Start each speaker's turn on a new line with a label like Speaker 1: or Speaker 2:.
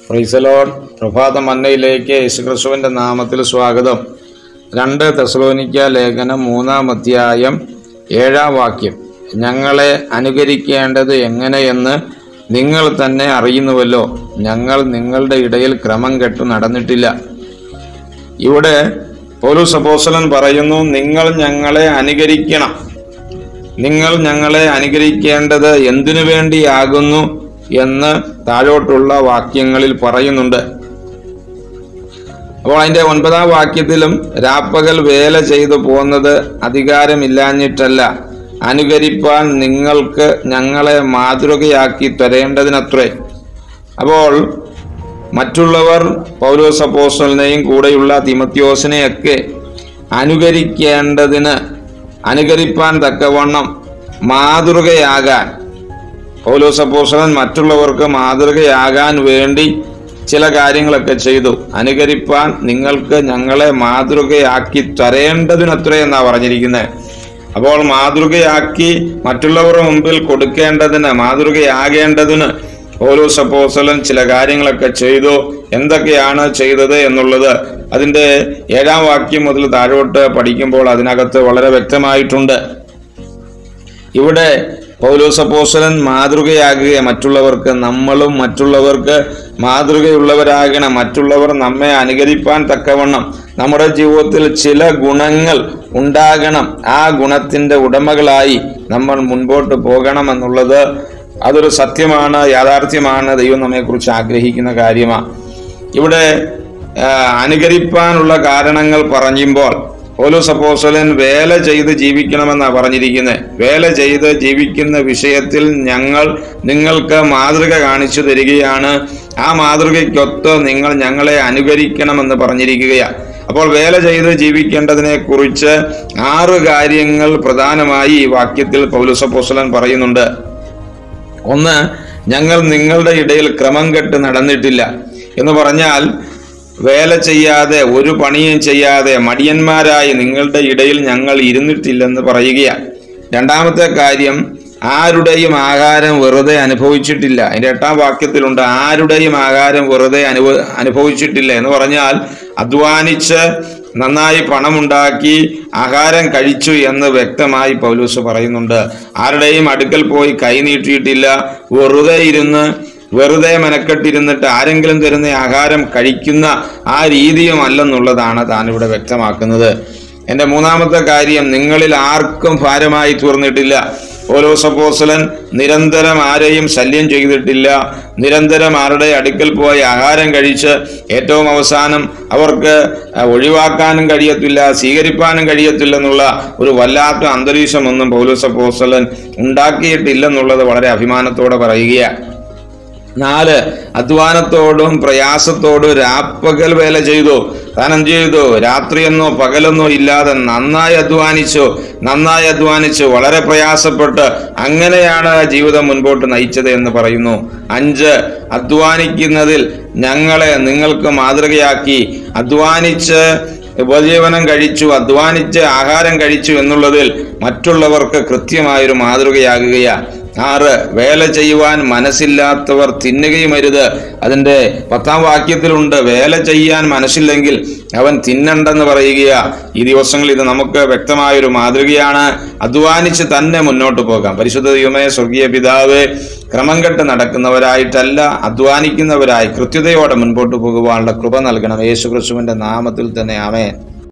Speaker 1: ഫ്രീസലോൺ പ്രഭാത മന്നയിലേക്ക് യേശുക്രിസ്തുവിൻ്റെ നാമത്തിൽ സ്വാഗതം രണ്ട് തെസലോനിക്ക ലേഖനം മൂന്നാം അധ്യായം ഏഴാം വാക്യം ഞങ്ങളെ അനുകരിക്കേണ്ടത് എങ്ങനെയെന്ന് നിങ്ങൾ തന്നെ അറിയുന്നുവല്ലോ ഞങ്ങൾ നിങ്ങളുടെ ഇടയിൽ ക്രമം കെട്ടു നടന്നിട്ടില്ല ഇവിടെ പൗലൂസ് അപ്പോസ്തലൻ പറയുന്നു നിങ്ങൾ ഞങ്ങളെ അനുകരിക്കണം നിങ്ങൾ ഞങ്ങളെ അനുകരിക്കേണ്ടത് എന്തിനു വേണ്ടിയാകുന്നു എന്ന് താഴോട്ടുള്ള വാക്യങ്ങളിൽ പറയുന്നുണ്ട് അപ്പോൾ അതിന്റെ ഒൻപതാം വാക്യത്തിലും രാപ്പകൽ വേല ചെയ്തു പോകുന്നത് അധികാരമില്ലാഞ്ഞിട്ടല്ല അനുകരിപ്പാൻ നിങ്ങൾക്ക് ഞങ്ങളെ മാതൃകയാക്കി തരേണ്ടതിനത്രേ അപ്പോൾ മറ്റുള്ളവർ പൗലോസ് അപ്പോസ്റ്റലിനെയും കൂടെയുള്ള തിമത്യോസിനെയൊക്കെ അനുകരിക്കേണ്ടതിന് അനുകരിപ്പാൻ തക്കവണ്ണം മാതൃകയാകാൻ പൗലോസ് അപ്പോസ്റ്റലൻ മറ്റുള്ളവർക്ക് മാതൃകയാകാൻ വേണ്ടി ചില കാര്യങ്ങളൊക്കെ ചെയ്തു അനുകരിപ്പാൻ നിങ്ങൾക്ക് ഞങ്ങളെ മാതൃകയാക്കി തരേണ്ടതിനത്രേ എന്നാ പറഞ്ഞിരിക്കുന്നത് അപ്പോൾ മാതൃകയാക്കി മറ്റുള്ളവരുടെ മുമ്പിൽ കൊടുക്കേണ്ടതിന് മാതൃകയാകേണ്ടതിന് പൗലോസ് അപ്പോസ്തലൻ ചില കാര്യങ്ങളൊക്കെ ചെയ്തു എന്തൊക്കെയാണ് ചെയ്തത് എന്നുള്ളത് അതിന്റെ ഏഴാം വാക്യം മുതൽ താഴോട്ട് പഠിക്കുമ്പോൾ അതിനകത്ത് വളരെ വ്യക്തമായിട്ടുണ്ട് ഇവിടെ പൗലോസ് അപ്പോസ്തലൻ മാതൃകയാകുക മറ്റുള്ളവർക്ക് നമ്മളും മറ്റുള്ളവർക്ക് മാതൃകയുള്ളവരാകണം മറ്റുള്ളവർ നമ്മെ അനുകരിപ്പാൻ തക്കവണ്ണം നമ്മുടെ ജീവിതത്തിൽ ചില ഗുണങ്ങൾ ഉണ്ടാകണം ആ ഗുണത്തിന്റെ ഉടമകളായി നമ്മൾ മുൻപോട്ട് പോകണമെന്നുള്ളത് അതൊരു സത്യമാണ് യാഥാർത്ഥ്യമാണ് ദൈവം നമ്മെക്കുറിച്ച് ആഗ്രഹിക്കുന്ന കാര്യമാണ് ഇവിടെ ആ, അനുകരിപ്പാനുള്ള കാരണങ്ങൾ പറയുമ്പോൾ പോലീസ് അപ്പോസ്തലൻ വേല ചെയ്ത് ജീവിക്കണമെന്നാണ് പറഞ്ഞിരിക്കുന്നത് വേല ചെയ്ത് ജീവിക്കുന്ന വിഷയത്തിൽ ഞങ്ങൾ നിങ്ങൾക്ക് മാതൃക കാണിച്ചു തരികയാണ് ആ മാതൃകയ്ക്കൊത്ത് നിങ്ങൾ ഞങ്ങളെ അനുകരിക്കണമെന്ന് പറഞ്ഞിരിക്കുകയാണ് അപ്പോൾ വേല ചെയ്ത് ജീവിക്കേണ്ടതിനെ കുറിച്ച് ആറ് കാര്യങ്ങൾ പ്രധാനമായി ഈ വാക്യത്തിൽ പൗലോസ് അപ്പോസ്തലൻ പറയുന്നുണ്ട് ഒന്ന് ഞങ്ങൾ നിങ്ങളുടെ ഇടയിൽ ക്രമം കെട്ട് നടന്നിട്ടില്ല എന്ന് പറഞ്ഞാൽ വേല ചെയ്യാതെ ഒരു പണിയും ചെയ്യാതെ മടിയന്മാരായി നിങ്ങളുടെ ഇടയിൽ ഞങ്ങൾ ഇരുന്നിട്ടില്ലെന്ന് പറയുകയാണ് രണ്ടാമത്തെ കാര്യം ആരുടെയും ആഹാരം വെറുതെ അനുഭവിച്ചിട്ടില്ല അതിന്റെ എട്ടാം വാക്യത്തിലുണ്ട് ആരുടെയും ആഹാരം വെറുതെ അനുഭവ അനുഭവിച്ചിട്ടില്ല എന്ന് പറഞ്ഞാൽ അധ്വാനിച്ച് നന്നായി പണമുണ്ടാക്കി ആഹാരം കഴിച്ചു എന്ന് വ്യക്തമായി പൗലൂസ് പറയുന്നുണ്ട് ആരുടെയും അടുക്കൽ പോയി കൈ നീട്ടിയിട്ടില്ല വെറുതെ ഇരുന്ന് വെറുതെ മെനക്കെട്ടിരുന്നിട്ട് ആരെങ്കിലും തരുന്ന ആഹാരം കഴിക്കുന്ന ആ രീതിയും അല്ലെന്നുള്ളതാണ് താൻ ഇവിടെ വ്യക്തമാക്കുന്നത് എൻ്റെ മൂന്നാമത്തെ കാര്യം നിങ്ങളിൽ ആർക്കും ഭാരമായി തീർന്നിട്ടില്ല ഓരോ സപ്പോസലൻ നിരന്തരം ആരെയും ശല്യം ചെയ്തിട്ടില്ല നിരന്തരം ആരുടെ അടുക്കൽ പോയി ആഹാരം കഴിച്ച് ഏറ്റവും അവസാനം അവർക്ക് ഒഴിവാക്കാനും കഴിയത്തില്ല സ്വീകരിപ്പാനും കഴിയത്തില്ല എന്നുള്ള ഒരു വല്ലാത്ത അന്തരീക്ഷമൊന്നും പൗലോസ് അപ്പോസ്തലൻ ഉണ്ടാക്കിയിട്ടില്ലെന്നുള്ളത് വളരെ അഭിമാനത്തോടെ പറയുകയാണ് നാല് അധ്വാനത്തോടും പ്രയാസത്തോടും രാപ്പകൽ വേല ചെയ്തു താൻ എന്ത് ചെയ്തു രാത്രിയെന്നോ പകലെന്നോ ഇല്ലാതെ നന്നായി അധ്വാനിച്ചു നന്നായി അധ്വാനിച്ചു വളരെ പ്രയാസപ്പെട്ട് അങ്ങനെയാണ് ജീവിതം മുൻപോട്ട് നയിച്ചത് എന്ന് പറയുന്നു അഞ്ച് അധ്വാനിക്കുന്നതിൽ ഞങ്ങളെ നിങ്ങൾക്ക് മാതൃകയാക്കി അധ്വാനിച്ച് ഉപജീവനം കഴിച്ചു അധ്വാനിച്ച് ആഹാരം കഴിച്ചു എന്നുള്ളതിൽ മറ്റുള്ളവർക്ക് കൃത്യമായൊരു മാതൃകയാകുകയാണ് ആറ് വേല ചെയ്യുവാൻ മനസ്സില്ലാത്തവർ തിന്നുകയും അരുത് അതിന്റെ പത്താം വാക്യത്തിലുണ്ട് വേല ചെയ്യാൻ മനസ്സില്ലെങ്കിൽ അവൻ തിന്നണ്ടെന്ന് പറയുകയാ ഈ ദിവസങ്ങളിൽ ഇത് നമുക്ക് വ്യക്തമായൊരു മാതൃകയാണ് അധ്വാനിച്ച് തന്നെ മുന്നോട്ട് പോകാം പരിശുദ്ധ ദൈവമേ സ്വർഗീയ പിതാവ് ക്രമം കെട്ട് നടക്കുന്നവരായിട്ടല്ല അധ്വാനിക്കുന്നവരായി കൃത്യതയോടെ മുൻപോട്ട് പോകുവാനുള്ള കൃപ നൽകണം യേശു ക്രിസ്തുവിന്റെ നാമത്തിൽ തന്നെ ആമേൻ